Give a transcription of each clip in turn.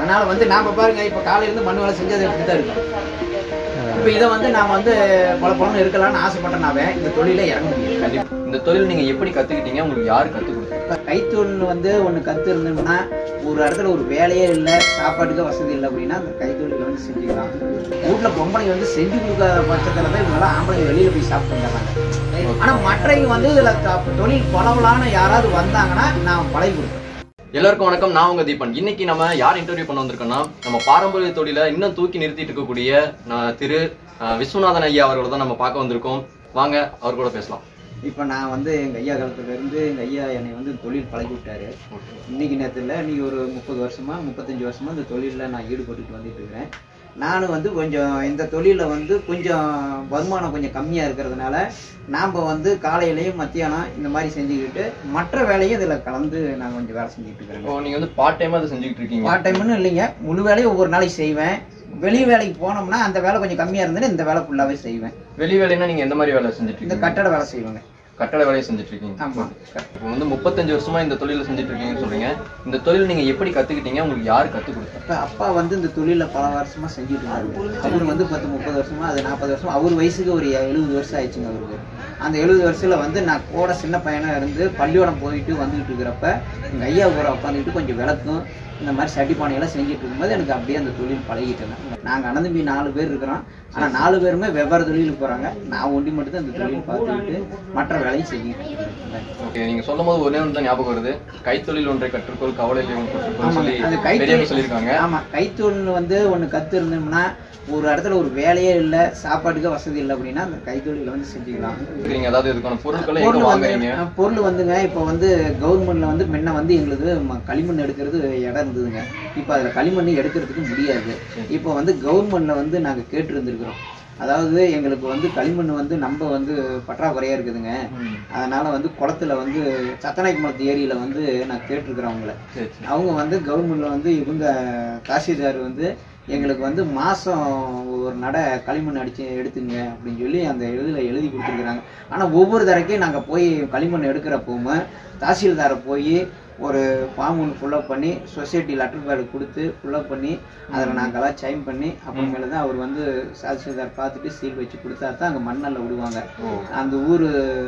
அதனால வந்து நாம பாருங்க இப்போ காலையில இருந்து மண் வேலை செஞ்சது இப்படி தான் இருக்கும் இப்போ இதை வந்து நான் வந்து பல பழம் இருக்கலாம்னு ஆசைப்பட்டேனாவே இந்த தொழில இறங்க முடியும் கண்டிப்பா இந்த தொழில் நீங்க எப்படி கத்துக்கிட்டீங்க உங்களுக்கு யாரு கத்து கொடுத்தா இப்போ கைத்தொழில் வந்து ஒன்று கற்று இருந்தோம்னா ஒரு இடத்துல ஒரு வேலையே இல்லை சாப்பாட்டுக்கு வசதி இல்லை அப்படின்னா அந்த கைத்தொழில் வந்து செஞ்சுக்கலாம் வீட்டில் பொம்பளைங்க வந்து செஞ்சு கொடுக்காத பட்சத்தில் தான் இவங்களாம் ஆம்பளைங்க வெளியில் போய் சாப்பிட்டு வந்துடுறாங்க ஆனால் மற்றவங்க வந்து இதில் தொழில் பழவலான யாராவது வந்தாங்கன்னா நான் பழகி கொடுப்பேன் எல்லாருக்கும் வணக்கம் நான் உங்க தீபன் இன்னைக்கு நம்ம யார் இன்டர்வியூ பண்ண வந்திருக்கோம்னா நம்ம பாரம்பரிய தொழிலை இன்னும் தூக்கி நிறுத்திட்டு இருக்கக்கூடிய நான் திரு அஹ், விஸ்வநாதன் ஐயா அவர்களை தான் நம்ம பார்க்க வந்திருக்கோம் வாங்க அவர் கூட பேசலாம் இப்போ நான் வந்து எங்கள் ஐயா காலத்துல இருந்து எங்கள் ஐயா என்னை வந்து தொழில் பழகி விட்டாரு இன்னைக்கு நேரத்தில் இன்னைக்கு ஒரு முப்பது வருஷமா முப்பத்தஞ்சு வருஷமா இந்த தொழிலில் நான் ஈடுபட்டுட்டு வந்துட்டு இருக்கிறேன் நானும் வந்து கொஞ்சம் இந்த தொழிலில் வந்து கொஞ்சம் வருமானம் கொஞ்சம் கம்மியாக இருக்கிறதுனால நாம் வந்து காலையிலையும் மத்தியானம் இந்த மாதிரி செஞ்சுக்கிட்டு மற்ற வேலையும் இதில் கலந்து நான் கொஞ்சம் வேலை செஞ்சுட்டு இருக்கிறேன் இப்போ நீங்க வந்து பார்ட் டைமா அதை செஞ்சுக்கிட்டு இருக்கீங்க பார்ட் டைம்னு இல்லைங்க முழு வேலையும் ஒவ்வொரு நாளைக்கு செய்வேன் வெளி வேலைக்கு போனோம்னா அந்த வேலை கொஞ்சம் கம்மியாக இருந்ததுன்னா இந்த வேலை ஃபுல்லாகவே செய்வேன் வெளி வேலைன்னா நீங்க எந்த மாதிரி வேலை செஞ்சுட்டு இந்த இருக்கீங்க கட்டட வேலை செய்வேங்க கட்டட வேலையை செஞ்சுட்டு இருக்கீங்க ஆமாம் இப்போ வந்து முப்பத்தஞ்சு வருஷமா இந்த தொழிலை செஞ்சுட்டு இருக்கீங்கன்னு சொல்றீங்க இந்த தொழில் நீங்க எப்படி கத்துக்கிட்டீங்க உங்களுக்கு யாரு கத்து கொடுத்தா அப்ப அப்பா வந்து இந்த தொழில பல வருஷமா செஞ்சுட்டு இருந்தாரு அவர் வந்து பத்து முப்பது வருஷமா அது நாற்பது வருஷமா அவர் வயசுக்கு ஒரு எழுபது வருஷம் ஆயிடுச்சுங்க அவருக்கு அந்த எழுபது வருஷத்துல வந்து நான் கூட சின்ன பையனா இருந்து பள்ளியோடம் போயிட்டு வந்துட்டு இருக்கிறப்ப எங்க ஐயா கூட உட்காந்துக்கிட்டு கொஞ்சம் விளக்கும் இந்த மாதிரி சட்டி பானையெல்லாம் செஞ்சுட்டு இருக்கும்போது எனக்கு அப்படியே அந்த தொழில் பழகிட்டேன் நாங்க அனந்தம்பி நாலு பேர் இருக்கிறோம் ஆனா நாலு பேருமே வெவ்வேறு தொழிலுக்கு போறாங்க நான் ஒண்டி மட்டும் தான் இந்த தொழில் பார்த்துக்கிட்டு மற்ற வேலையும் செஞ்சுட்டு இருக்கேன் ஓகே நீங்க சொல்லும் போது ஒரே ஒன்று தான் ஞாபகம் வருது கைத்தொழில் ஒன்றை கற்றுக்கொள் கவலை இல்லை ஒன்று கற்றுக்கொள் ஆமாங்க. சொல்லி அது பெரியவங்க கைத்தொழில் சொல்லியிருக்காங்க ஆமா கைத்தொழில் வந்து ஒண்ணு கத்து இருந்தோம்னா ஒரு இடத்துல ஒரு வேலையே இல்ல சாப்பாட்டுக்கு வசதி இல்லை அப்படின்னா அந்த கைத்தொழில வந்து செஞ்சுக்கலாம் நீங்க அதாவது இதுக்கான பொருட்களை எங்க பொருள் வந்து வாங்குறீங்க அஹ், பொருள் வந்துங்க இப்போ வந்து கவர்மெண்ட்ல வந்து முன்ன வந்து எங்களுக்கு ம- களிமண் எடுக்கிறது இடம் இருந்ததுங்க இப்போ அதுல களிமண் எடுக்கிறதுக்கு முடியாது இப்போ வந்து கவர்மெண்ட்ல வந்து நாங்க கேட்டு இருந்திருக்கிறோம் அதாவது எங்களுக்கு வந்து களிமண் வந்து நம்ம வந்து பற்றாக்குறையா இருக்குதுங்க ம். அதனால வந்து குளத்துல வந்து சத்தநாய்க்கு மலத்து ஏரியில வந்து நான் கேட்டிருக்கிறேன் அவங்கள சரி சரி அவங்க வந்து கவர்மெண்ட்ல வந்து இவங்க தாசில்தார் வந்து எங்களுக்கு வந்து மாசம் ஒரு நடை களிமண் அடிச்சு எடுத்துங்க அப்படின்னு சொல்லி அந்த எழுதில் எழுதி கொடுத்துருக்குறாங்க ஆனா ஒவ்வொரு தடக்கையும் நாங்க போய் களிமண் எடுக்கிறப்பவும் தாசில்தாரை போய் ஒரு ஃபார்ம் ஒன்று ஃபுல்லப் பண்ணி சொசைட்டி லெட்டர் பேடு கொடுத்து ஃபுல்லப் பண்ணி அதில் நாங்கள்லாம் சைன் பண்ணி அப்புறமேல தான் அவர் வந்து தாசில்தார் பார்த்துட்டு சீல் வச்சு கொடுத்தா தான் அங்கே மண்ணல்ல விடுவாங்க ஓ அந்த ஊர்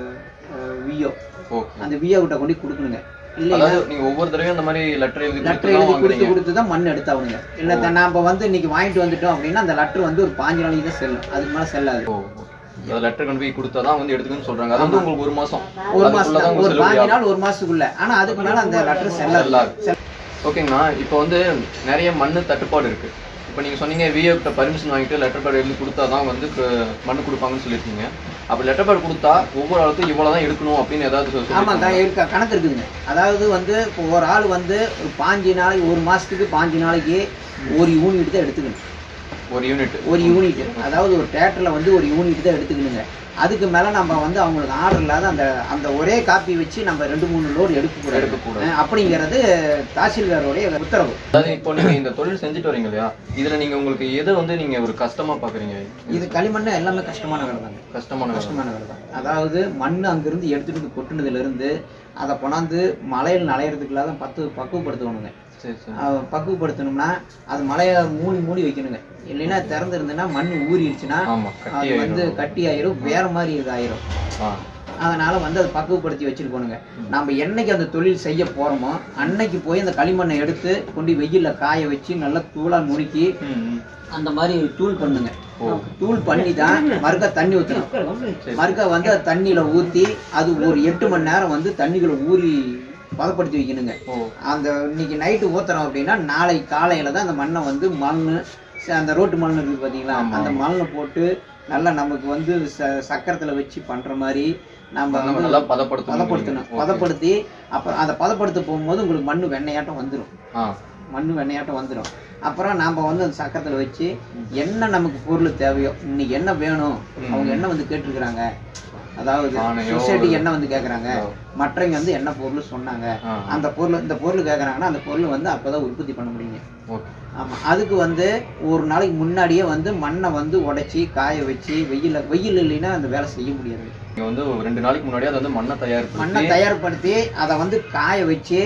விஓ ஓகே அந்த விஓ கிட்ட கொண்டு கொடுக்கணுங்க இல்லை அதாவது நீங்க ஒவ்வொரு தடவையும் அந்த மாதிரி லெட்டர் எழுதி லெட்டர் கொடுத்து எழுதி தான் கொடுத்து வாங்குறீங்க கொடுத்து தான் மண் எடுத்தாவுங்க இல்ல த- நாம வந்து இன்னைக்கு வாங்கிட்டு வந்துட்டோம் அப்படின்னா அந்த லெட்டர் வந்து ஒரு பாஞ்சு நாளைக்கு தான் செல்லும் அதுக்கு மேல செல்லாது ஓ அந்த லெட்டர் கொண்டு போய் கொடுத்தா தான் வந்து எடுத்துக்கணும்னு சொல்றாங்க அது வந்து உங்களுக்கு ஒரு மாசம் ஒரு அதுக்குள்ள மாசம் தான் தான், உங்களுக்கு ஒரு செல்லுபடி பாஞ்சு நாள் ஒரு மாசத்துக்குள்ள ஆனா அதுக்கு மேல அந்த லெட்டர் செல்லாது செல்லாது. ஓகேங்கண்ணா இப்போ வந்து நிறைய மண்ணு தட்டுப்பாடு இருக்கு இப்போ நீங்க சொன்னீங்க விஏ கிட்ட பர்மிஷன் வாங்கிட்டு லெட்டர் பேட் எழுதி கொடுத்தா தான் வந்து கு- மண்ணு கொடுப்பாங்கன்னு சொல்லியிருக்கீங்க அப்போ லெட்டர் பேட் கொடுத்தா ஒவ்வொரு ஆளுக்கும் இவ்வளவு தான் எடுக்கணும் அப்படின்னு ஏதாவது சொல்லி ஆமாக்கா இருக்க கணக்கு இருக்குதுங்க அதாவது வந்து இப்போ ஒரு ஆள் வந்து ஒரு பாஞ்சு நாளைக்கு ஒரு மாசத்துக்கு பாஞ்சு நாளைக்கு ஒரு யூனிட் தான் எடுத்துக்கணும் ஒரு யூனிட் ஒரு யூனிட் அதாவது ஒரு தேட்டரில் வந்து ஒரு யூனிட் தான் எடுத்துக்கணுங்க அதுக்கு மேல நம்ம வந்து அவங்களுக்கு ஆர்டர் இல்லாத அந்த அந்த ஒரே காப்பி வச்சு நம்ம ரெண்டு மூணு லோடு எடுக்கக்கூடாது எடுக்கக்கூடாது. அஹ் அப்படிங்கிறது தாசில்தாருடைய உத்தரவு அதாவது இப்போ நீங்க இந்த தொழில் செஞ்சுட்டு வரீங்க இல்லையா இதுல நீங்க உங்களுக்கு எதை வந்து நீங்க ஒரு கஷ்டமா பாக்குறீங்க இது களிமண் எல்லாமே கஷ்டமான வேலை தாங்க கஷ்டமான வேலை. கஷ்டமான வேலை தான் அதாவது மண் அங்கிருந்து எடுத்துட்டு வந்து கொட்டுனதுல இருந்து அதை கொண்டாந்து மலையில் நனையிறதுக்குள்ள பத்து பக்குவப்படுத்தணுங்க சரி சரி அஹ் பக்குவப்படுத்தணும்னா அது மலையை மூடி மூடி வைக்கணுங்க இல்லைன்னா திறந்து இருந்ததுன்னா மண் ஊறிடுச்சுன்னா ஆமா கட்டி அது வந்து ஆயிடும் கட்டி ஆயிரும் வேற மாதிரி இது ஆயிரும் ஆ அதனால வந்து அதை பக்குவப்படுத்தி வச்சிருக்கணுங்க நம்ம என்னைக்கு அந்த தொழில் செய்ய போறோமோ அன்னைக்கு போய் அந்த களிமண்ணை எடுத்து கொண்டு வெயில்ல காய வச்சு நல்லா தூளா நுணுக்கி ம், ம். அந்த மாதிரி தூள் பண்ணுங்க ஓ. தூள் பண்ணி தான் மறுக்க தண்ணி ஊற்றணும் சரி. மறுக்க வந்து அது தண்ணியில ஊத்தி அது ஒரு எட்டு மணி நேரம் வந்து தண்ணிக்குள்ள ஊறி பதப்படுத்தி வைக்கணுங்க ஓ அந்த இன்னைக்கு நைட்டு ஊத்துறோம் அப்படின்னா நாளை காலையில தான் அந்த மண்ணை வந்து மண் ச- அந்த ரோட்டு மண் இருக்குது பாத்தீங்களா ஆமா. அந்த மண்ணை போட்டு நல்லா நமக்கு வந்து ச- சக்கரத்துல வச்சு பண்ற மாதிரி நம்ம நம்ம வந்து நல்லா பதப்படுத்தணும் பதப்படுத்தணும் ஓகே. பதப்படுத்தி அப்புறம் அதை பதப்படுத்த போகும்போது உங்களுக்கு மண்ணு வெண்ணையாட்டம் வந்துடும் ஆ மண்ணு வெண்ணையாட்டம் வந்துடும் அப்புறம் நாம வந்து அந்த சக்கரத்துல வச்சு என்ன நமக்கு பொருள் தேவையோ இன்னைக்கு என்ன வேணும் அவங்க என்ன வந்து கேட்டிருக்கிறாங்க அதாவது பானையோ, சொசைட்டி ஒரு- என்ன வந்து கேக்குறாங்க ஓ. மற்றவங்க வந்து என்ன பொருள் சொன்னாங்க ஆ. அந்த பொருள் இந்த பொருள் கேக்குறாங்கன்னா அந்த பொருள் வந்து அப்பதான் உற்பத்தி பண்ண முடியுங்க ஓகே ஆமா அதுக்கு வந்து ஒரு நாளைக்கு முன்னாடியே வந்து மண்ணை வந்து உடைச்சி காய வச்சு வெயில வெயில் இல்லைன்னா அந்த வேலை செய்ய முடியாது நீங்க வந்து ஒரு ரெண்டு நாளைக்கு முன்னாடி அதை வந்து மண்ணை மண்ணை தயாரிப்பு தயார்படுத்தி அதை வந்து காய வச்சு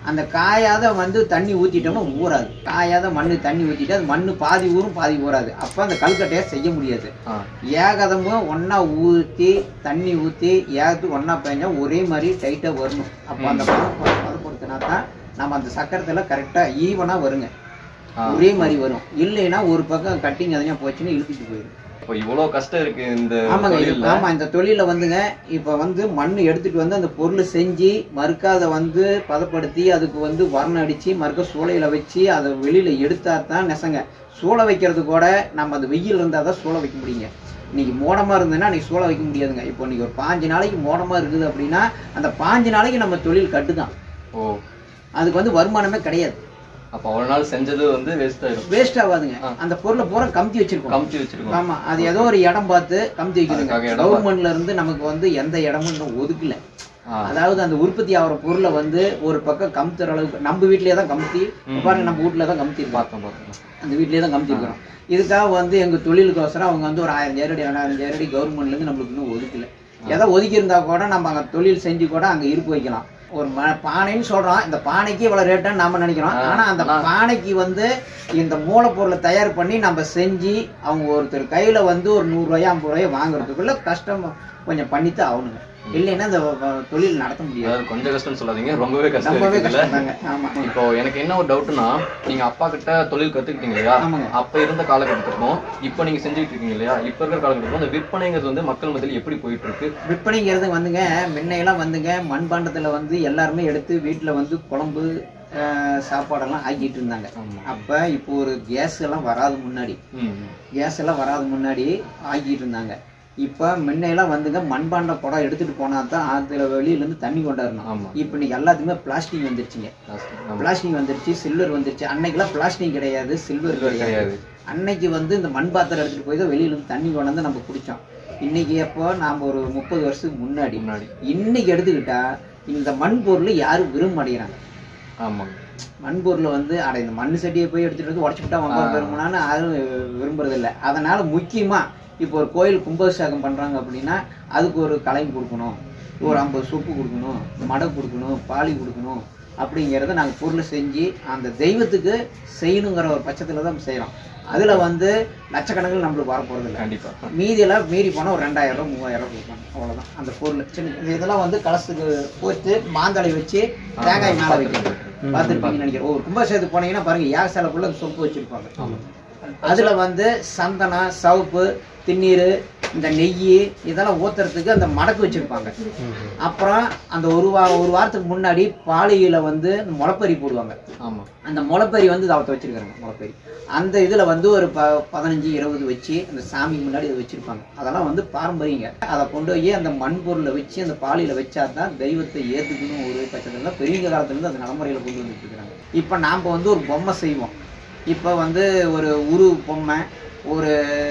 அந்த காயாத வந்து தண்ணி ஊத்திட்டோம்னா ஊறாது காயாத மண்ணு தண்ணி ஊத்திட்டு அது மண்ணு பாதி ஊறும் பாதி ஊறாது அப்ப அந்த கல்கட்டையை செய்ய முடியாது ஆ ஏகதமும் ஒண்ணா ஊத்தி தண்ணி ஊத்தி ஏகத்து ஒண்ணா பெஞ்சா ஒரே மாதிரி டைட்டா வரணும் அப்ப அந்த பதம் பதப்படுத்தினா தான் நம்ம அந்த சக்கரத்துல கரெக்டா ஈவனா வருங்க ஆ. ஒரே மாதிரி வரும் இல்லைன்னா ஒரு பக்கம் கட்டிங் எதனா போச்சுன்னு இழுத்துட்டு போயிடும் இப்போ இவ்வளவு கஷ்டம் இருக்கு இந்த ஆமாங்க இது- தொழில்ல ஆமா இந்த தொழில வந்துங்க இப்ப வந்து மண் எடுத்துட்டு வந்து அந்த பொருள் செஞ்சு மறுக்காத வந்து பதப்படுத்தி அதுக்கு வந்து வர்ணம் அடிச்சு மறுக்க சூளையில வச்சு அதை வெளியில எடுத்தா தான் நெசங்க சூளை வைக்கிறது கூட நம்ம அந்த வெயில் இருந்தா தான் சூளை வைக்க முடியுங்க இன்னைக்கு மோடமா இருந்ததுன்னா இன்னைக்கு சூளை வைக்க முடியாதுங்க இப்போ இன்னைக்கு ஒரு பாஞ்சு நாளைக்கு மோடமா இருக்குது அப்படின்னா அந்த பாஞ்சு நாளைக்கு நம்ம தொழில் கட்டுதான் ஓ அதுக்கு வந்து வருமானமே கிடையாது அப்ப அவ்வளவு நாள் செஞ்சது வந்து வேஸ்ட் ஆயிடும் வேஸ்ட் ஆகாதுங்க ஆ. அந்த பொருளை பூரா கமுத்தி வச்சிருக்கோம் கமிச்சு வச்சிருக்கோம் ஆமா அது ஏதோ ஒரு இடம் பார்த்து கமுத்தி வைக்குதுங்க அதுக்காக இடம் கவர்மெண்ட்ல இருந்து நமக்கு வந்து எந்த இடமும் இன்னும் ஒதுக்கல ஆ. அதாவது அந்த உற்பத்தி ஆகிற பொருளை வந்து ஒரு பக்கம் கமுத்துற அளவுக்கு நம்ம வீட்லயே தான் கமுத்தி ம். பாருங்க நம்ம வீட்ல தான் கமுத்தி இருக்கோம் பார்த்தோம் பார்த்தோம் அந்த வீட்லயே தான் கமுத்தி இருக்கிறோம் இதுக்காக வந்து எங்க தொழிலுக்கோசரம் அவங்க வந்து ஒரு ஆயிரம் ஜேரடி ரெண்டாயிரம் ஜேரடி கவர்மெண்ட்ல இருந்து நம்மளுக்கு இன்னும் ஒதுக்கல ஏதோ ஒதுக்கி இருந்தா கூட நம்ம அங்க தொழில் செஞ்சு கூட அங்க இருப்பு வைக்கலாம் ஒரு ம- பானைன்னு சொல்றோம் இந்த பானைக்கு இவ்வளவு ரேட்டான்னு நாம நினைக்கிறோம் ஆ, ஆனா அந்த ஆனா- பானைக்கு வந்து இந்த மூலப்பொருளை தயார் பண்ணி நம்ம செஞ்சு அவங்க ஒருத்தர் கையில வந்து ஒரு நூறு ரூபாய் ஐம்பது ரூபாய் வாங்குறதுக்குள்ள கஷ்டம் கொஞ்சம் பண்ணித்தான் ஆகணுங்க இல்லைன்னா இந்த வ- தொழில் நடத்த முடியாது அதாவது கொஞ்சம் கஷ்டம்னு சொல்லாதீங்க ரொம்பவே கஷ்டம் ரொம்பவே இருக்குல்ல கஷ்டம் தாங்க ஆமா இப்போ எனக்கு என்ன ஒரு டவுட்னா நீங்க அப்பா கிட்ட தொழில் கத்துக்கிட்டீங்க இல்லையா ஆமாங்க. அப்ப இருந்த காலகட்டத்துக்கும் இப்ப நீங்க செஞ்சுட்டு இருக்கீங்க இல்லையா இப்ப இருக்கிற காலகட்டத்துக்கும் அந்த விற்பனைங்கிறது வந்து மக்கள் மத்தியில் எப்படி போயிட்டு இருக்கு விற்பனைங்கிறது வந்துங்க முன்னையெல்லாம் வந்துங்க மண்பாண்டத்துல வந்து எல்லாருமே எடுத்து வீட்டுல வந்து குழம்பு அஹ், சாப்பாடெல்லாம் ஆக்கிட்டு இருந்தாங்க ஆமா. அப்ப இப்போ ஒரு கேஸ் எல்லாம் வராது முன்னாடி ம் கேஸ் எல்லாம் வராது முன்னாடி ஆக்கிட்டு இருந்தாங்க இப்ப முன்னையெல்லாம் வந்துங்க மண்பாண்ட குடம் எடுத்துட்டு போனா தான் அதுல வெளியில இருந்து தண்ணி கொண்டாடணும் ஆமா இப்ப இன்னைக்கு எல்லாத்துக்குமே பிளாஸ்டிக் வந்துருச்சுங்க ஆமா. பிளாஸ்டிக் வந்துருச்சு சில்வர் வந்துருச்சு அன்னைக்கெல்லாம் பிளாஸ்டிக் கிடையாது சில்வர் Silver கிடையாது கிடையாது அன்னைக்கு வந்து இந்த மண் பாத்திரம் எடுத்துட்டு போய் தான் வெளியில இருந்து தண்ணி கொண்டாந்து நம்ம குடிச்சோம் இன்னைக்கு எப்போ நாம ஒரு முப்பது வருஷத்துக்கு முன்னாடி முன்னாடி இன்னைக்கு எடுத்துக்கிட்டா இந்த மண் பொருள் யாரும் விரும்ப மாட்டேங்கிறாங்க ஆமாங்க மண் பொருளை வந்து அட இந்த மண் சட்டியை போய் எடுத்துட்டு வந்து உடச்சு விட்டா வம்பா ஆ. பெருமனான்னு யாரும் விரும்புறது இல்ல அதனால முக்கியமா இப்போ ஒரு கோயில் கும்பாபிஷேகம் பண்றாங்க அப்படின்னா அதுக்கு ஒரு கலைஞ் கொடுக்கணும் ஒரு ஐம்பது சொப்பு கொடுக்கணும் மடை கொடுக்கணும் பாலி கொடுக்கணும் அப்படிங்கிறத நாங்கள் பொருளை செஞ்சு அந்த தெய்வத்துக்கு செய்யணுங்கிற ஒரு பட்சத்துல தான் செய்றோம் அதுல வந்து லட்சக்கணக்கில் நம்மளுக்கு வர போறது இல்ல கண்டிப்பா மீதியெல்லாம் மீறி போனா ஒரு ரெண்டாயிரம் ரூபாய் மூவாயிரம் ரூபாய் கொடுப்பாங்க அவ்வளவுதான் அந்த பொருள் சின்ன இது இதெல்லாம் வந்து கலசுக்கு போட்டு மாந்தளை வச்சு தேங்காய் மேல வைக்கணும் பார்த்துருப்பீங்கன்னு நினைக்கிறேன் ஒரு கும்பாபிஷேகத்துக்கு போனீங்கன்னா பாருங்க யார் சிலக்குள்ள சொப்பு வச்சிருப்பாங்க ஆமா அதுல வந்து சந்தனம் சவுப்பு திண்ணீர் இந்த நெய் இதெல்லாம் ஊத்துறதுக்கு அந்த மடக்கு வச்சிருப்பாங்க அப்புறம் அந்த ஒரு வா ஒரு வாரத்துக்கு முன்னாடி பாலியில வந்து இந்த முளைப்பறி போடுவாங்க ஆமா அந்த முளைப்பறி வந்து அவத்த வச்சிருக்காங்க முளைப்பறி அந்த இதுல வந்து ஒரு ப பதினஞ்சு இருபது வச்சு அந்த சாமிக்கு முன்னாடி அதை வச்சிருப்பாங்க அதெல்லாம் வந்து பாரம்பரியங்க அதை கொண்டு போய் அந்த மண் பொருளை வச்சு அந்த பாலியில வச்சா தான் தெய்வத்தை ஏத்துக்கணும் ஒரு பட்சத்துல பெரியவங்க காலத்துல இருந்து அந்த நடைமுறையில கொண்டு வந்துட்டு இருக்காங்க இப்ப நாம வந்து ஒரு பொம்மை செய்வோம் இப்ப வந்து ஒரு உரு பொம்மை ஒரு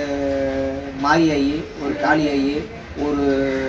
மாரியாயி ஒரு காளியாயி ஒரு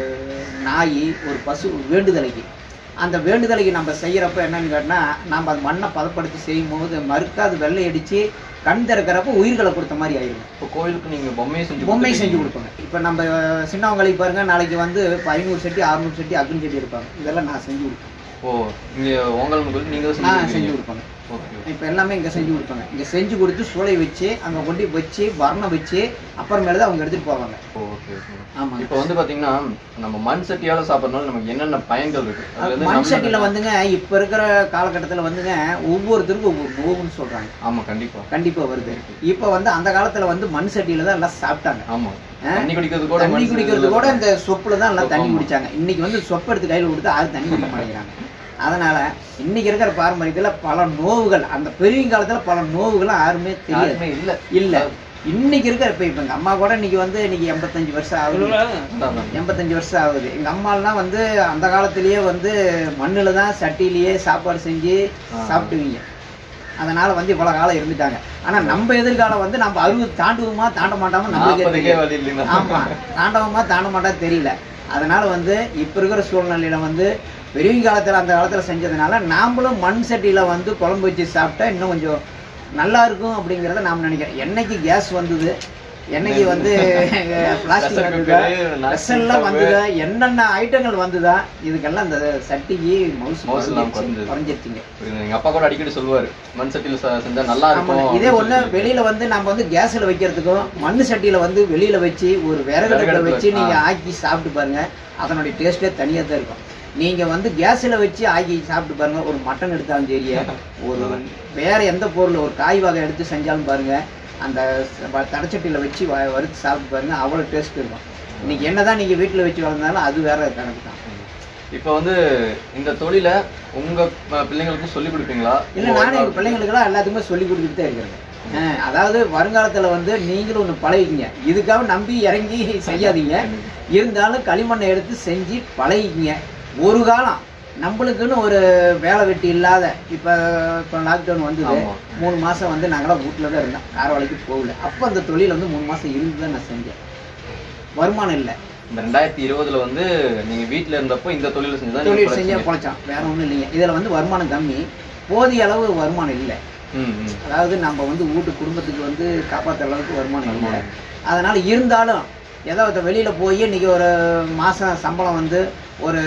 நாய் ஒரு பசு வேண்டுதலைக்கு அந்த வேண்டுதலைக்கு நம்ம செய்யறப்ப என்னன்னு கேட்டா நம்ம அந்த மண்ணை பதப்படுத்தி செய்யும் போது மறுக்க அது வெள்ளை அடிச்சு கண் திறக்கிறப்ப உயிர்களை கொடுத்த மாதிரி ஆயிடும் இப்போ கோயிலுக்கு நீங்க பொம்மையை செஞ்சு பொம்மை கொடுத்துருக்கீங்க. செஞ்சு கொடுப்பாங்க இப்போ நம்ம சின்னவங்களுக்கு பாருங்க நாளைக்கு வந்து இப்போ ஐநூறு செட்டி அறுநூறு செட்டி அக்னி செட்டி இருப்பாங்க இதெல்லாம் நான் செஞ்சு கொடுப்பேன் ஓ இங்க ஓங்கல் கோயில் நீங்க தான் நான் செஞ்சு செஞ்சு கொடுக்குறீங்க. கொடுப்பேங்க ஓகே இப்போ எல்லாமே இங்கே செஞ்சு கொடுப்பாங்க இங்கே செஞ்சு கொடுத்து சூளை வச்சு அங்கே கொண்டு போய் வச்சு வர்ணம் வச்சு அப்புறமேல தான் அவங்க எடுத்துட்டு போவாங்க ஓகே ஓகே ஆமாங்க இப்போ வந்து பாத்தீங்கன்னா நம்ம மண் சட்டியால சாப்பிடறதுனால நமக்கு என்னென்ன பயன்கள் இருக்கு அதுல இருந்து மண் நம்ம- சட்டியில் வந்துங்க இப்போ இருக்கிற காலகட்டத்தில் வந்துங்க ஒவ்வொருத்தருக்கும் ஒவ்வொரு நோவுன்னு சொல்றாங்க ஆமா கண்டிப்பா கண்டிப்பா வருது இப்போ வந்து அந்த காலத்துல வந்து மண் சட்டியில தான் எல்லாம் சாப்பிட்டாங்க ஆமா ஆ? தண்ணி குடிக்கிறது கூட தண்ணி மண் குடிக்கிறது சட்டியில கூட இந்த சொப்புல தான் எல்லாம் தண்ணி ஆமா. குடிச்சாங்க இன்னைக்கு வந்து சொப்பு எடுத்து கையில கொடுத்து யாரும் தண்ணி குடிக்க மாட்டேங்கிறாங்க அதனால இன்னைக்கு இருக்கிற பாரம்பரியத்துல பல நோவுகள் அந்த பெரியவங்க காலத்துல பல நோவுகள் யாருமே தெரியாது யாருமே இல்ல இல்ல இன்னைக்கு இருக்கிற இப்ப இப்ப எங்க அம்மா கூட இன்னைக்கு வந்து இன்னைக்கு எண்பத்தஞ்சு வருஷம் ஆகுது அதான், அதான். எண்பத்தஞ்சு வருஷம் ஆகுது எங்க அம்மாலாம் வந்து அந்த காலத்திலேயே வந்து மண்ணுல தான் சட்டியிலேயே சாப்பாடு செஞ்சு ஆ. சாப்பிட்டுவீங்க அதனால வந்து இவ்வளவு காலம் இருந்துட்டாங்க ஆனா நம்ம எதிர்காலம் வந்து நம்ம அறுபது தாண்டுவோமா தாண்ட மாட்டோமா நம்மளுக்கே நாற்பதுக்கே தெரியாது. வழி இல்லைன்னா ஆமா தாண்டவமா தாண்ட மாட்டா தெரியல அதனால வந்து இப்ப இருக்கிற சூழ்நிலையில வந்து பெரியவங்க காலத்துல அந்த காலத்துல செஞ்சதுனால நாமளும் மண் சட்டியில வந்து குழம்பு வச்சு சாப்பிட்டா இன்னும் கொஞ்சம் நல்லா இருக்கும் அப்படிங்கிறத நாம் நினைக்கிறேன் என்னைக்கு கேஸ் வந்தது என்னைக்கு வந்து பிளாஸ்டிக் Pressure வந்ததா cooker, non-stick வெசல்லாம் stove. வந்ததா என்னென்ன ஐட்டங்கள் வந்ததா இதுக்கெல்லாம் இந்த சட்டிக்கு மவுஸ் Mouse எல்லாம் குறைஞ்சிருச்சு குறைஞ்சது. குறைஞ்சிருச்சுங்க புரியுது. எங்க அப்பா கூட அடிக்கடி சொல்லுவாரு மண் சட்டியில செ- செஞ்சா நல்லா ஆமாங்க. இருக்கும் இதே அப்படின்னு ஒண்ணு சொல்லி. வெளியில வந்து நம்ம வந்து கேஸ்ல வைக்கிறதுக்கும் மண்ணு சட்டியில வந்து வெளியில வச்சு ஒரு விறகு அடுப்புல விறகு வச்சு அடுப்புல, நீங்க ஆ. ஆக்கி சாப்பிட்டு பாருங்க அதனுடைய டேஸ்டே தனியா தான் இருக்கும் நீங்க வந்து கேஸ்ல வச்சு ஆக்கி சாப்பிட்டு பாருங்க ஒரு மட்டன் எடுத்தாலும் சரி ஒரு வேற எந்த பொருள் ஒரு காய் வகை எடுத்து செஞ்சாலும் பாருங்க அந்த ச- தடச்சட்டியில வச்சு வ- வறுத்து சாப்பிட்டு பாருங்க அவ்வளவு டேஸ்ட் இருக்கும் இன்னைக்கு என்னதான் நீங்க வீட்டுல வச்சு வளர்ந்தாலும் அது வேற கணக்கு தான் இப்போ வந்து இந்த தொழிலை உங்க ப- பிள்ளைங்களுக்கும் சொல்லி கொடுப்பீங்களா இல்ல நானே எங்க பிள்ளைங்களுக்கெல்லாம் எல்லாத்துக்குமே சொல்லி கொடுத்துட்டு தான் இருக்கிறேன் ஆஹ் அதாவது வருங்காலத்துல வந்து நீங்களும் ஒண்ணு பழகிக்கங்க இதுக்காக நம்பி இறங்கி செய்யாதீங்க இருந்தாலும் களிமண்ணை எடுத்து செஞ்சு பழகிக்கங்க ஒரு காலம் நம்மளுக்குன்னு ஒரு வேலை வெட்டி இல்லாத இப்ப இப்போ லாக்டவுன் வந்தது ஆமா. மூணு மாசம் வந்து நாங்களாம் வீட்டில் தான் இருந்தோம் காரவாளைக்கு போகல அப்போ அந்த தொழில் வந்து மூணு மாசம் இருந்து தான் நான் செஞ்சேன் வருமானம் இல்லை இந்த ரெண்டாயிரத்தி இருபதுல வந்து நீங்க வீட்ல இருந்தப்போ இந்த தொழிலை செஞ்சு தான் தொழில் செஞ்சா பொழைச்சோம் வேற ஒண்ணும் இல்லைங்க இதுல வந்து வருமானம் கம்மி போதிய அளவு வருமானம் இல்லை ம் ம் அதாவது நம்ம வந்து வீட்டு குடும்பத்துக்கு வந்து காப்பாற்றுற அளவுக்கு வருமானம் இல்லை வருமானம். அதனால இருந்தாலும் ஏதோ ஒருத்த வெளியில போய் இன்னைக்கு ஒரு மாசம் சம்பளம் வந்து ஒரு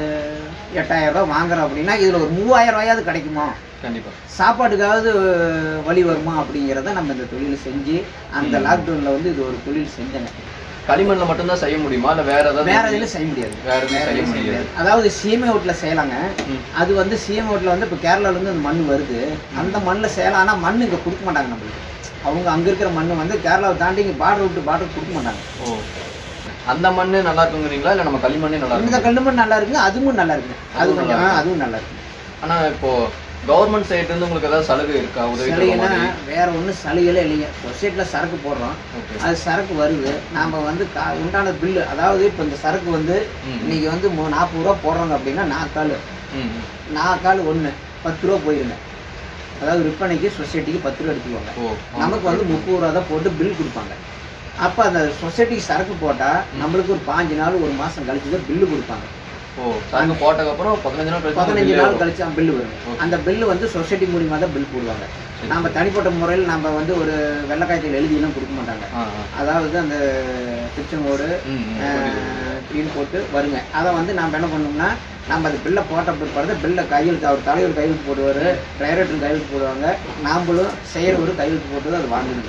எட்டாயிரம் ரூபாய் வாங்குறோம் அப்படின்னா இதுல ஒரு மூவாயிரம் ரூபாயாவது கிடைக்குமா கண்டிப்பா சாப்பாட்டுக்காவது வழி வருமா அப்படிங்கிறத நம்ம இந்த தொழில் செஞ்சு அந்த ம். லாக்டவுன்ல வந்து இது ஒரு தொழில் செஞ்சேங்க களிமண்ல மட்டும்தான் செய்ய முடியுமா இல்ல வேற ஏதாவது வேற எதுவும் செய்ய முடியாது வேற எதுவும் வேற செய்ய எதுவும் செய்ய முடியாது. முடியாது அதாவது சீமை ஓட்டில் செய்யலாங்க ம். அது வந்து சீமை ஓட்டில் வந்து இப்போ கேரளால இருந்து அந்த மண் வருது அந்த மண்ணில் செய்யலாம் ஆனால் மண் இங்கே கொடுக்க மாட்டாங்க நம்மளுக்கு அவங்க அங்கே இருக்கிற மண் வந்து கேரளாவை தாண்டி இங்கே பார்டர் விட்டு பார்டர் கொடுக்க மாட்டாங்க ஓ அந்த மண்ணு நல்லா இருக்குங்கிறீங்களா இல்ல நம்ம களிமண்ணே நல்லா இந்த இருக்கும் கல்லு மண் நல்லா இருக்குங்க அதுவும் நல்லா இருக்கு அது அதுவும் கொஞ்சம் நல்லா ஆ, அதுவும் நல்லா இருக்கு ஆனா இப்போ கவர்மெண்ட் சைடு இருந்து உங்களுக்கு ஏதாவது சலுகை இருக்கா உதவி தர சலுகைனா மாதிரி வேற ஒன்றும் சலுகையில இல்லைங்க சொசைட்டியில் சரக்கு போடுறோம் ஓகே அது சரக்கு வருது நாம வந்து கா உண்டான பில்லு அதாவது இப்போ இந்த சரக்கு வந்து ம். இன்னைக்கு வந்து மூ- நாற்பது ரூபா போடுறாங்க அப்படின்னா நாற்கால் ம் ம். நாற்கால் ஒன்று பத்து ரூபா போயிருங்க அதாவது விற்பனைக்கு சொசைட்டிக்கு பத்து ரூபா எடுத்துக்குவாங்க ஓ நமக்கு வந்து முப்பது ரூபா தான் போட்டு பில் கொடுப்பாங்க அப்போ அந்த சொசைட்டிக்கு சரக்கு போட்டால் நம்மளுக்கு ஒரு பாஞ்சு நாள் ஒரு மாதம் கழிச்சு தான் பில்லு கொடுப்பாங்க ஓ சரக்கு போட்டதுக்கு அப்புறம் பதினஞ்சு நாள் கழிச்சு பதினஞ்சு bill நாள் வரும். கழிச்சு அந்த பில்லு வரும் Okay. அந்த பில்லு வந்து சொசைட்டி மூலியமாக தான் பில் போடுவாங்க நம்ம தனிப்பட்ட முறையில் நம்ம வந்து ஒரு வெள்ளைக்காயத்தில் எழுதியெல்லாம் கொடுக்க மாட்டாங்க ஆ ஆ அதாவது அந்த திருச்செங்கோடு ம், ம், புரியுது. க்ளீன் போட்டு வருங்க அதை வந்து நம்ம என்ன பண்ணோம்னா நம்ம அந்த பில்லை போட்ட பிற்பாடு பில்லை கையெழுத்து அவர் தலைவர் கையெழுத்து போடுவார் டைரக்டர் கையெழுத்து போடுவாங்க நாம்பளும் செய்கிறவர் கையெழுத்து போட்டு அதை வாங்கணுங்க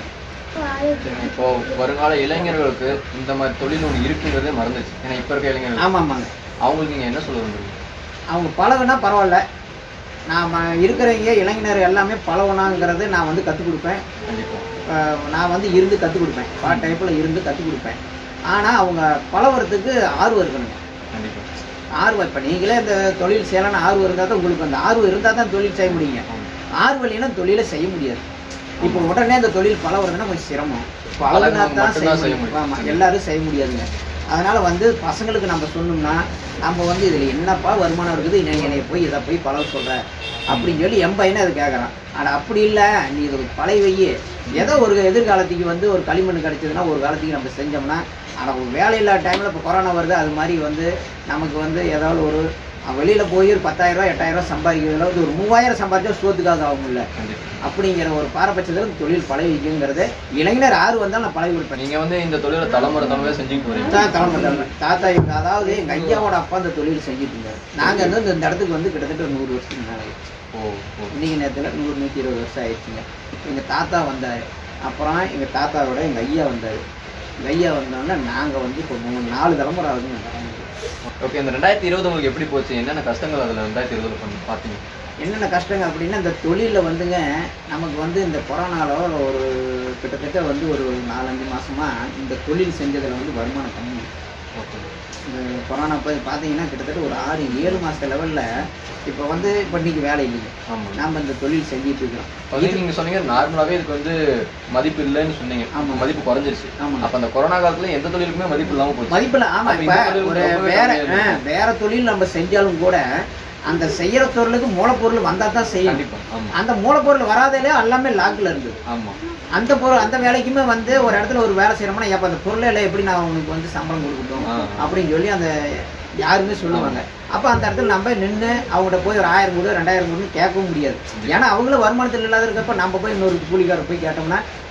இப்போ வருங்கால இளைஞர்களுக்கு இந்த மாதிரி தொழில் ஒன்று இருக்குங்கிறதே மறந்துச்சு ஏன்னா இப்ப இருக்க இளைஞர்கள் ஆமாம் ஆமாங்க அவங்களுக்கு நீங்க என்ன சொல்ல விரும்புறீங்க அவங்க பழகுனா பரவாயில்ல நாம் இருக்கிறவங்க இளைஞர் எல்லாமே பழகணுங்கிறது நான் வந்து கற்றுக் கொடுப்பேன் கண்டிப்பா அஹ் நான் வந்து இருந்து கற்றுக் கொடுப்பேன் பார்ட் டைப்பில் இருந்து கற்றுக் கொடுப்பேன் ஆனால் அவங்க பழகுறதுக்கு ஆர்வம் இருக்கணுங்க கண்டிப்பா ஆர்வம் இப்போ நீங்களே இந்த தொழில் செய்யலாம்னு ஆர்வம் இருந்தால் தான் உங்களுக்கு அந்த ஆர்வம் இருந்தால் தான் தொழில் செய்ய முடியுங்க ஆமா. ஆர்வம் இல்லைன்னா தொழிலை செய்ய முடியாது இப்போ உடனே இந்த தொழில் பழகுறதுன்னா கொஞ்சம் சிரமம் பழகுனா பழகுனவங்க தான் செய்ய மட்டும்தான் செய்ய முடியும் முடியும். ஆமாம் எல்லாரும் செய்ய முடியாதுங்க அதனால வந்து பசங்களுக்கு நம்ம சொன்னோம்னா நம்ம வந்து இதில் என்னப்பா வருமானம் இருக்குது நீ என்னைய போய் இதை போய் பழக சொல்ற அப்படின்னு சொல்லி என் பையனை அது கேட்குறான் ஆனால் அப்படி இல்லை நீ இது ஒரு பழைய வையி ஏதோ ஒரு எதிர்காலத்துக்கு வந்து ஒரு களிமண் கிடைச்சதுன்னா ஒரு காலத்துக்கு நம்ம செஞ்சோம்னா ஆனால் ஒரு வேலை இல்லாத டைமில் இப்போ கொரோனா வருது அது மாதிரி வந்து நமக்கு வந்து ஏதாவது ஒரு வெளியில் போய் ஒரு பத்தாயிரம் ரூபாய் எட்டாயிரம் ரூபாய் சம்பாதிக்கிறதுல வந்து ஒரு மூவாயிரம் சம்பாதிச்சா சோத்துக்காக ஆகும்ல கண்டிப்பா அப்படிங்கிற ஒரு பாரபட்சத்தில் தொழில் பழகிக்குங்கிறது இளைஞர் யார் வந்தாலும் நான் பழகி கொடுப்பேன் நீங்க வந்து இந்த தொழிலை தலைமுறை தலைமுறை செஞ்சுட்டு வரீங்க தான் தலைமுறை தலைமுறை. தாத்தா எங்க அதாவது எங்க ஐயாவோட அப்பா அந்த தொழில் செஞ்சுட்டு இருந்தாரு நாங்க வந்து இந்த- இந்த இடத்துக்கு வந்து கிட்டத்தட்ட ஒரு நூறு வருஷத்துக்கு மேலே ஆயிடுச்சு ஓ ஓ இன்னைக்கு நேரத்துல நூறு நூற்றி இருபது வருஷம் ஆயிடுச்சுங்க எங்க தாத்தா வந்தாரு அப்புறம் எங்க தாத்தாவோட எங்க ஐயா வந்தாரு எங்க ஐயா வந்தோடனே நாங்க வந்து இப்போ மூணு நாலு தலைமுறை ஆகுதுங்க அந்த தலைமுறை. ஓகே இந்த ரெண்டாயிரத்தி இருபது உங்களுக்கு எப்படி போச்சு என்னென்ன கஷ்டங்கள் அதுல ரெண்டாயிரத்தி இருபதுல பண்ணி பார்த்தீங்க என்னென்ன கஷ்டங்க அப்படின்னா இந்த தொழிலில் வந்துங்க நமக்கு வந்து இந்த கொரோனால ஒரு கிட்டத்தட்ட வந்து ஒரு நாலஞ்சு மாசமா இந்த தொழில் செஞ்சதுல வந்து வருமானம் கம்மி ஓகே இந்த கொரோனா போய் பார்த்தீங்கன்னா கிட்டத்தட்ட ஒரு ஆறு ஏழு மாச லெவல்ல இப்போ வந்து இப்போ இன்னைக்கு வேலை இல்லைங்க ஆமா நாம இந்த தொழில் செஞ்சுட்டு இருக்கிறோம் அது நீங்க சொன்னீங்க நார்மலாவே இதுக்கு வந்து மதிப்பு இல்லைன்னு சொன்னீங்க ஆமா. மதிப்பு குறைஞ்சிருச்சு ஆமா. அப்ப அந்த கொரோனா காலத்துல எந்த தொழிலுக்குமே மதிப்பு இல்லாம போச்சு மதிப்பில் ஆமா அப்ப இப்ப இந்த தொழில் ஒரு ரொம்பவே வேற கம்மியா ஆ, வேற தொழில் நம்ம செஞ்சாலும் கூட அந்த செய்யற தொழிலுக்கு மூலப்பொருள் வந்தா தான் செய்யும் கண்டிப்பா ஆமா அந்த மூலப்பொருள் வராதே எல்லாமே லாக்ல இருந்தது ஆமா அந்த பொருள் அந்த வேலைக்குமே வந்து ஒரு இடத்துல ஒரு வேலை செய்யறோம்னா எப்ப அந்த பொருளை எல்லாம் எப்படி நான் உனக்கு வந்து சம்பளம் கொடுக்கட்டும் ஆ. அப்படின்னு சொல்லி அந்த யாருமே சொல்லுவாங்க அப்ப அந்த இடத்துல நம்ம நின்று அவங்ககிட்ட போய் ஒரு ஆயிரம் கொடு ரெண்டாயிரம் கொடுன்னு கேட்கவும் முடியாது ஏன்னா அவங்களும் வருமானத்தில் இல்லாத இருக்கப்ப நம்ம போய் இன்னொரு கூலிக்காரர் போய் கேட்டோம்னா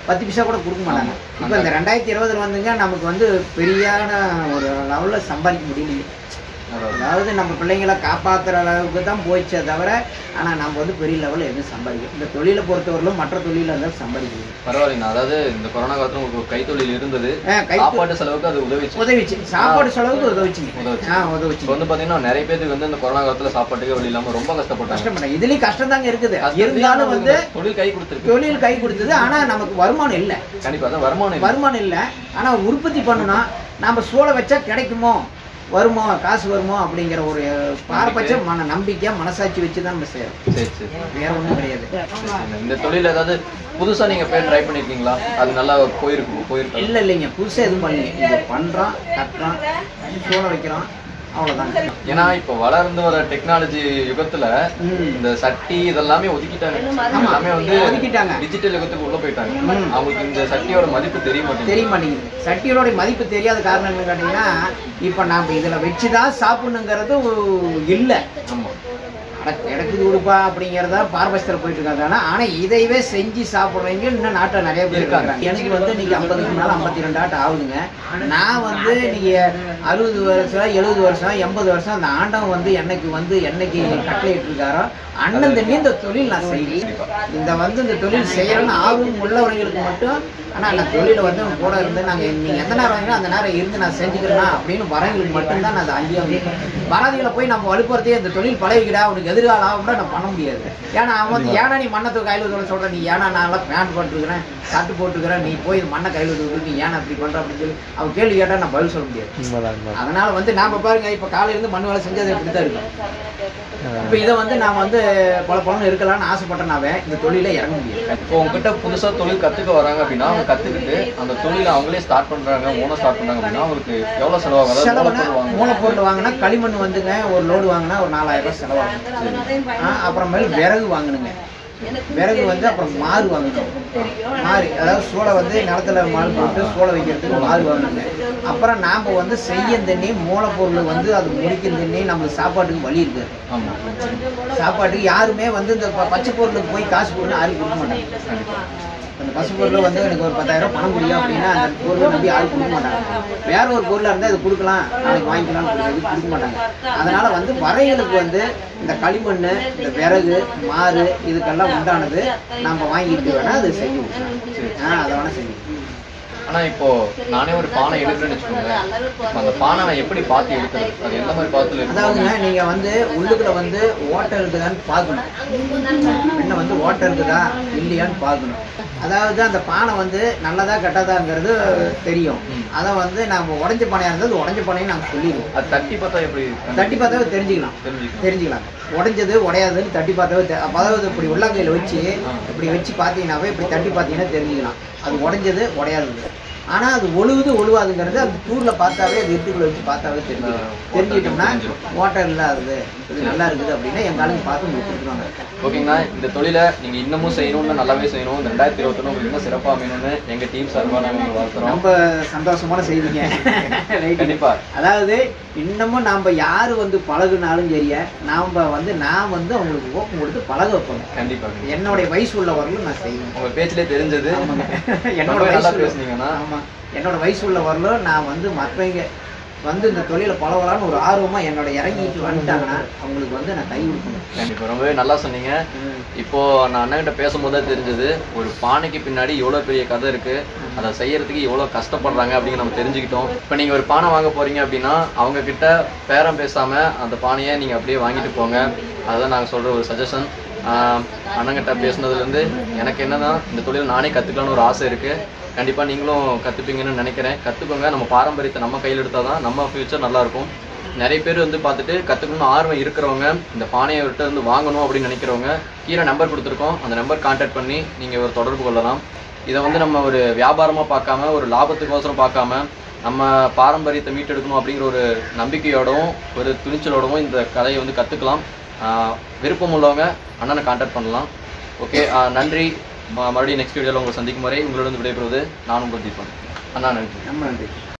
பத்து பைசா கூட கொடுக்க மாட்டாங்க இப்போ இந்த ரெண்டாயிரத்தி இருபதுல வந்துங்க நமக்கு வந்து பெரியான ஒரு லெவலில் சம்பாதிக்க முடியல அதாவது அதாவது நம்ம பிள்ளைங்களை காப்பாற்றுற அளவுக்கு தான் போயிச்சே தவிர ஆனால் நம்ம வந்து பெரிய லெவலில் எதுவும் சம்பாதிக்கல இந்த தொழிலை பொறுத்தவரையிலும் மற்ற தொழிலில் இருந்தால் சம்பாதிக்கணும் பரவாயில்லைங்க அதாவது இந்த கொரோனா காலத்துல உங்களுக்கு ஒரு கைத்தொழில் இருந்தது கை சாப்பாட்டு செலவுக்கு அது உதவிச்சு உதவிச்சு சாப்பாடு செலவுக்கு உதவிச்சுங்க உதவிச்சு. ஆ இப்போ உதவிச்சு வந்து பாத்தீங்கன்னா நிறைய பேருக்கு வந்து இந்த கொரோனா காலத்துல சாப்பாட்டுக்கு வழி இல்லாம ரொம்ப கஷ்டப்பட்டாங்க கஷ்டப்பட்டேன் இதுலயும் கஷ்டம் தாங்க இருக்குது கஷ்டத்தையும் இருந்தாலும் வந்து உங்களுக்கு தொழில் கை கொடுத்துருக்கு தொழில் கை கொடுத்தது ஆனா நமக்கு வருமானம் இல்லை கண்டிப்பா அதான் வருமானம் இல்லை. வருமானம் இல்லை ஆனா உற்பத்தி பண்ணணும் நாம சூளை வச்சா கிடைக்குமோ வருமோ காசு வருமோ அப்படிங்கிற ஒரு பாரபட்ச மன நம்பிக்கை மனசாட்சி வச்சு தான் நம்ம செய்யறோம் சரி சரி வேற ஒண்ணும் கிடையாது சரி. இந்த தொழில் ஏதாவது புதுசா நீங்க போய் ட்ரை பண்ணிருக்கீங்களா அது நல்லா போயிருக்கும் போயிருக்கு இல்ல இல்லைங்க புதுசா எதுவும் பண்ணல இது பண்றோம் கட்டுறோம் சூளை வைக்கிறோம் அவ்வளவுதாங்க ஏன்னா இப்போ வளர்ந்து வர டெக்னாலஜி யுகத்துல ம். இந்த சட்டி இதெல்லாமே ஒதுக்கிட்டாங்க எல்லாமே வந்து ஒதுக்கிட்டாங்க. டிஜிட்டல் யுகத்துக்கு உள்ள போயிட்டாங்க ம். அவங்களுக்கு இந்த சட்டியோட மதிப்பு தெரிய மாட்டேங்குது தெரிய மாட்டேங்குது சட்டியோட மதிப்பு தெரியாத காரணம் என்னன்னு கேட்டீங்கன்னா இப்ப நாம இதுல வச்சுதான் சாப்பிடணுங்கிறது இல்லை ஆமா இடத்துக்கு கொடுப்பா அப்படிங்கிறதா பார்பஸ்டர் போயிட்டு இருக்காங்க ஆனா இதையவே செஞ்சு சாப்பிடுறவங்க இன்னும் நாட்டில் நிறைய பேர் இருக்காங்க. இருக்காங்க எனக்கு வந்து இன்னைக்கு ஐம்பதுக்கு மேல ஐம்பத்தி ரெண்டு ஆட்டு ஆகுதுங்க நான் வந்து இன்னைக்கு அறுபது வருஷம் எழுபது வருஷம் எண்பது வருஷம் அந்த ஆண்டவன் வந்து என்னைக்கு வந்து என்னைக்கு கட்டளையிட்டு இருக்காரோ அண்ணன் தண்ணி இந்த தொழில் நான் செய்வேன் இந்த வந்து இந்த தொழில் செய்யறேன்னு ஆர்வம் உள்ளவர்களுக்கு மட்டும் ஆனா அந்த தொழில வந்து அவங்க கூட இருந்து நாங்க நீங்க எந்த நேரம் வாங்கினா அந்த நேரம் இருந்து நான் செஞ்சுக்கிறேன்னா அப்படின்னு வரவங்களுக்கு மட்டும்தான் நான் அதை அங்கேயும் வராதிகளை போய் நம்ம வலுப்படுத்தி இந்த தொழில் பழகிக்கிடா அவனுக்கு எதிர்காலம் ஆகும் கூட நான் பண்ண முடியாது ஏன்னா அவன் வந்து ஏன்னா நீ மண்ணை தூக்க கையில் தூக்க சொல்ற நீ ஏன்னா நான் எல்லாம் பேண்ட் போட்டுருக்கிறேன் சட்டு போட்டுருக்கிறேன் நீ போய் மண்ணை கையில் தூக்கு நீ ஏன்னா அப்படி பண்ற அப்படின்னு சொல்லி அவன் கேள்வி கேட்டா நான் பதில் சொல்ல முடியாது அதனால வந்து நாம பாருங்க இப்ப காலையில இருந்து மண் வேலை செஞ்சது இப்படித்தான் இருக்கும் இப்ப இதை வந்து நான் வந்து பல பலன்னு இருக்கலாம்னு ஆசைப்பட்டனாவே இந்த தொழில இறங்க முடியாது இப்போ உங்ககிட்ட புதுசா தொழில் கத்துக்க வராங்க அப்படின்னா அவங்க கத்துக்கிட்டு அந்த தொழிலை அவங்களே ஸ்டார்ட் பண்றாங்க ஓனர் ஸ்டார்ட் பண்றாங்க அப்படின்னா அவங்களுக்கு எவ்வளவு செலவாகும் அதாவது செலவுனா மூலப்பொருள் வாங்க மூலப்பொருள் வாங்கினா களிமண் வந்துங்க ஒரு லோடு வாங்கினா ஒரு நாலாயிரம் ரூபாய் செலவாகும் ஆ, அப்புறமேல் விறகு வாங்கணுங்க விறகு வந்து அப்புறம் மாறு வாங்கணும் மாறு அதாவது சோளை வந்து நிலத்துல மாறு போட்டு சோளை வைக்கிறதுக்கு மாறு வாங்கணுங்க அப்புறம் நாம வந்து செய்யும் தண்ணி மூலப்பொருள் வந்து அது முடிக்கும் தண்ணி நம்மளுக்கு சாப்பாட்டுக்கு வழி இருக்காது ஆமா சாப்பாட்டுக்கு யாருமே வந்து இந்த ப- பச்சை பொருளுக்கு போய் காசு போடணும் யாரும் கொடுக்க மாட்டாங்க கண்டிப்பா அந்த பசு பொருள் வந்து எனக்கு ஒரு பத்தாயிரம் பணம் முடியும் அப்படின்னா அந்த பொருளை நம்பி யாரும் கொடுக்க மாட்டாங்க வேற ஒரு பொருளாக இருந்தால் அது கொடுக்கலாம் நாளைக்கு வாங்கிக்கலாம் கொடுக்குறது கொடுக்க மாட்டாங்க அதனால வந்து வரைகளுக்கு வந்து இந்த களிமண் இந்த விறகு மாறு இதுக்கெல்லாம் உண்டானது நம்ம வாங்கிட்டு வேணா அது செஞ்சு கொடுக்கலாம் ஆ அதை வேணா செஞ்சு கொடுக்கலாம். ஆனா இப்போ நானே ஒரு பானை எடுக்கிறேன்னு வச்சுக்கோங்களேன் இப்ப அந்த பானை நான் எப்படி பார்த்து எடுக்கிறது அது எந்த மாதிரி பார்த்துல எடுக்கணும் அதாவதுங்க நீங்க வந்து உள்ளுக்குள்ள வந்து ஓட்டை இருக்குதான்னு பார்க்கணும் என்ன வந்து ஓட்டை இருக்குதா இல்லையான்னு பார்க்கணும் அதாவது அந்த பானை வந்து நல்லதா கெட்டதாங்கிறது தெரியும் அதை வந்து நம்ம உடஞ்ச பானையா இருந்தது உடஞ்ச பானையை நாங்கள் சொல்லிடுவோம் அது தட்டி பார்த்தா எப்படி தட்டி பார்த்தாவே தெரிஞ்சுக்கலாம் தெரிஞ்சுக்கலாம் தெரிஞ்சுக்கலாம் உடைஞ்சது உடையாதுன்னு தட்டி பார்த்தாவே தெ- அப்ப அதாவது இப்படி உள்ளங்கையில் வச்சு இப்படி வச்சு பார்த்தீங்கன்னாவே இப்படி தட்டி பார்த்தீங்கன்னா தெரிஞ்சுக்கலாம் அது உடைஞ்சது உடையாதது ஆனா அது ஒழுகுது ஒழுவாதுங்கிறது அந்த தூர்ல பார்த்தாவே அது இருட்டுக்குள்ள வச்சு பார்த்தாவே தெரிஞ்சுக்கலாம் தெரிஞ்சுக்கிட்டோம்னா ஓட்டை இல்லாதது இது நல்லா இருக்குது அப்படின்னா எங்க ஆளுங்க பார்த்து உங்களுக்கு கொடுத்துருவாங்க ஓகேங்கண்ணா இந்த தொழிலை நீங்க இன்னமும் செய்யணும்னு நல்லாவே செய்யணும் இந்த ரெண்டாயிரத்தி இருபத்தொன்னு உங்களுக்கு இன்னும் சிறப்பா அமையணும்னு எங்க டீம் சார்பா நாங்க உங்களை வாழ்த்துறோம் ரொம்ப சந்தோஷமான செய்திங்க Right. கண்டிப்பா அதாவது இன்னமும் நாம யாரு வந்து பழகுனாலும் சரியா நாம வந்து நான் வந்து அவங்களுக்கு ஊக்கம் கொடுத்து பழக வைப்பேங்க கண்டிப்பா கண்டிப்பா. என்னுடைய வயசு உள்ளவர்களும் நான் செய்வேன் உங்க பேச்சிலே தெரிஞ்சது ஆமாங்க. என்னோட ரொம்பவே நல்லா வயசு உள்ள- பேசுனீங்கண்ணா ஆமா என்னோட வயசு உள்ளவர்களும் நான் வந்து மற்றவங்க வந்து இந்த தொழிலை பழகலான்னு ஒரு ஆர்வமா என்னோட இறங்கிட்டு வந்துட்டாங்கன்னா அவங்களுக்கு வந்து நான் கை கொடுக்கணும் கண்டிப்பா ரொம்பவே நல்லா சொன்னீங்க இப்போ நான் அண்ணன்கிட்ட பேசும்போது தான் தெரிஞ்சது ஒரு பானைக்கு பின்னாடி எவ்வளோ பெரிய கதை இருக்கு அதை செய்யறதுக்கு எவ்வளோ கஷ்டப்படுறாங்க அப்படின்னு நம்ம தெரிஞ்சுக்கிட்டோம் இப்போ நீங்க ஒரு பானை வாங்க போறீங்க அப்படின்னா அவங்க கிட்ட பேரம் பேசாம அந்த பானையை நீங்க அப்படியே வாங்கிட்டு போங்க அதுதான் நாங்க சொல்ற ஒரு சஜஷன் அண்ணங்கிட்ட பேசுனதுலேருந்து எனக்கு என்னன்னா இந்த தொழில் நானே கற்றுக்கலான்னு ஒரு ஆசை இருக்கு கண்டிப்பா நீங்களும் கற்றுப்பீங்கன்னு நினைக்கிறேன் கற்றுக்கோங்க நம்ம பாரம்பரியத்தை நம்ம கையில் எடுத்தால் தான் நம்ம ஃபியூச்சர் நல்லா இருக்கும் நிறைய பேர் வந்து பார்த்துட்டு கற்றுக்கணும்னு ஆர்வம் இருக்கிறவங்க இந்த பானையை விட்டு வந்து வாங்கணும் அப்படின்னு நினைக்கிறவங்க கீழே நம்பர் கொடுத்துருக்கோம் அந்த நம்பர் கான்டாக்ட் பண்ணி நீங்கள் ஒரு தொடர்பு கொள்ளலாம் இதை வந்து நம்ம ஒரு வியாபாரமாக பார்க்காம ஒரு லாபத்துக்கோசரம் பார்க்காம நம்ம பாரம்பரியத்தை மீட்டெடுக்கணும் அப்படிங்கிற ஒரு நம்பிக்கையோடவும் ஒரு துணிச்சலோடவும் இந்த கலையை வந்து கற்றுக்கலாம் விருப்பம் உள்ளவங்க அண்ணனை கான்டாக்ட் பண்ணலாம் ஓகே நன்றி ம- மறுபடியும் நெக்ஸ்ட் வீடியோவில் உங்களை சந்திக்கும் வரை உங்களிடம் விடைபெறுவது நான் உங்கள் தீபன் அண்ணா நன்றி நம்ம நன்றி